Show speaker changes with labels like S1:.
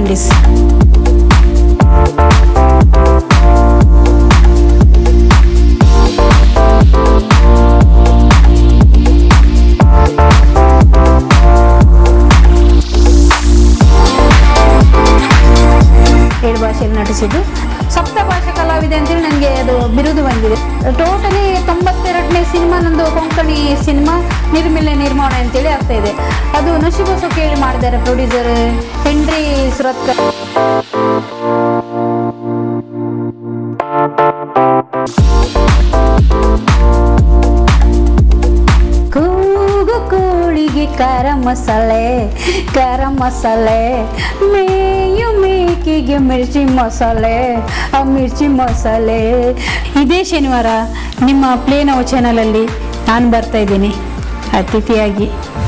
S1: ಫರ್ನಾಂಡಿಸ್ ಏಳು ಭಾಷೆಯಲ್ಲಿ ನಟಿಸಿದ್ದು ಸಪ್ತ ಭಾಷಾ ಕಲಾವಿದೆ ಅಂತೇಳಿ ನನಗೆ ಅದು ಬಿರುದು ಬಂದಿದೆ ಟೋಟಲಿ ತೊಂಬತ್ತೆರಡನೇ ಸಿನಿಮಾ ನಂದು ಕೊಂಕಣಿ ಸಿನಿಮಾ ನಿರ್ಮಿಲೆ ನಿರ್ಮಾಣ ಅಂತೇಳಿ ಆಗ್ತಾ ಇದೆ ಅದು ನಶಿಬಸು ಕೇಳಿ ಮಾಡಿದ್ದಾರೆ ಪ್ರೊಡ್ಯೂಸರ್ ಹೆನ್ರಿ ಸುರತ್ಕರ್ ಕೂಗು ಕೋಳಿಗೆ ಖಾರ ಮಸಾಲೆ ಖಾರ ಮಸಾಲೆ ಮೇಯು ಮೇಕೆಗೆ ಮಿರ್ಚಿ ಮಸಾಲೆ ಆ ಮಿರ್ಚಿ ಮಸಾಲೆ ಇದೇ ಶನಿವಾರ ನಿಮ್ಮ ಪ್ಲೇ ನಾವು ಚಾನಲಲ್ಲಿ ನಾನು ಬರ್ತಾ ಇದ್ದೀನಿ ಅತಿಥಿಯಾಗಿ